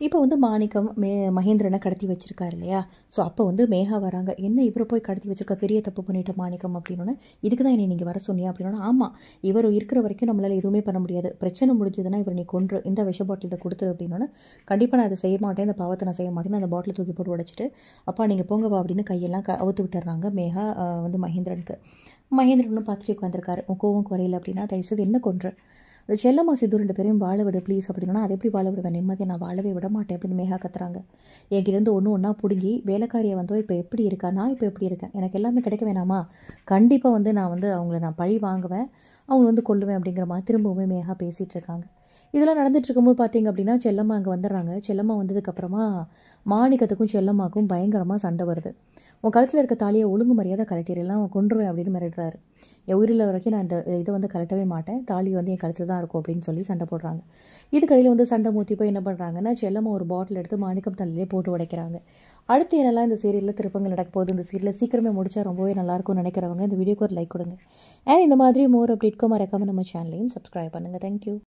இப்போ வந்து மாணிக்கம் மே மகேந்திரனை கடத்தி வச்சிருக்காரு இல்லையா ஸோ அப்போ வந்து மேகா வராங்க என்ன இவரை போய் கடத்தி வச்சிருக்க பெரிய தப்பு பண்ணிட்ட மாணிக்கம் அப்படின்னு இதுக்கு தான் என்னை நீங்கள் வர சொன்னியா அப்படின்னா ஆமாம் இவர் இருக்கிற வரைக்கும் நம்மளால் எதுவுமே பண்ண முடியாது பிரச்சனை முடிஞ்சதுன்னா இவர் நீ கொன்று இந்த விஷ பாட்டில் கொடுத்துரு அப்படின்னா கண்டிப்பாக நான் அதை செய்ய மாட்டேன் இந்த பாவத்தை நான் செய்ய மாட்டேன் அந்த பாட்டில் தூக்கி போட்டு உடைச்சிட்டு அப்பா நீங்கள் போங்கப்பா அப்படின்னு கையெல்லாம் க அவுத்து விட்டுறாங்க மேகா அஹ், வந்து மகேந்திரனுக்கு மகேந்திரனும் பார்த்துட்டு உட்காந்துருக்காரு உன் கோவம் குறையல அப்படின்னா தயவுசெய்து என்ன கொன்ற அது செல்லம்மா சித்து ரெண்டு பேரையும் வாழ விடு ப்ளீஸ் அப்படின்னா அதை எப்படி வாழ விடுவேன் நிம்மதியை நான் வாழவே விட மாட்டேன் அப்படின்னு மேகா கத்துறாங்க என்கிட்டேருந்து ஒன்று ஒன்றா பிடுங்கி வேலைக்காரியை வந்து இப்போ எப்படி இருக்கா நான் இப்போ எப்படி இருக்கேன் எனக்கு எல்லாமே கிடைக்க வேணாமா கண்டிப்பாக வந்து நான் வந்து அவங்கள நான் பழி வாங்குவேன் அவங்க வந்து கொல்லுவேன் அப்படிங்கிற மாதிரி திரும்பவுமே மேகா பேசிகிட்டு இருக்காங்க இதெல்லாம் நடந்துட்டு இருக்கும்போது பார்த்தீங்க அப்படின்னா செல்லம்மா அங்கே வந்துடுறாங்க செல்லம்மா வந்ததுக்கப்புறமா மாணிக்கத்துக்கும் செல்லம்மாக்கும் பயங்கரமாக சண்டை வருது உன் கழுத்தில் இருக்க தாலியை ஒழுங்கு மரியாதை கலட்டிடலாம் அவன் கொன்றுவேன் அப்படின்னு மிரட்டுறாரு என் உயிரில் வரைக்கும் நான் இந்த இதை வந்து கலட்டவே மாட்டேன் தாலி வந்து என் கழுத்தில் தான் இருக்கும் அப்படின்னு சொல்லி சண்டை போடுறாங்க இதுக்கடையில் வந்து சண்டை மூத்தி போய் என்ன பண்ணுறாங்கன்னா செல்லம்மா ஒரு பாட்டில் எடுத்து மாணிக்கம் தலையிலே போட்டு உடைக்கிறாங்க அடுத்து என்னெல்லாம் இந்த சீரியலில் திருப்பங்கள் நடக்க போகுது இந்த சீரியலை சீக்கிரமே முடிச்சா ரொம்பவே நல்லாயிருக்கும்னு நினைக்கிறவங்க இந்த வீடியோக்கு ஒரு லைக் கொடுங்க அண்ட் இந்த மாதிரி மோர் அப்டேட்க்கும் மறக்காமல் நம்ம சேனலையும் சப்ஸ்கிரைப் பண்ணுங்கள் தேங்க்யூ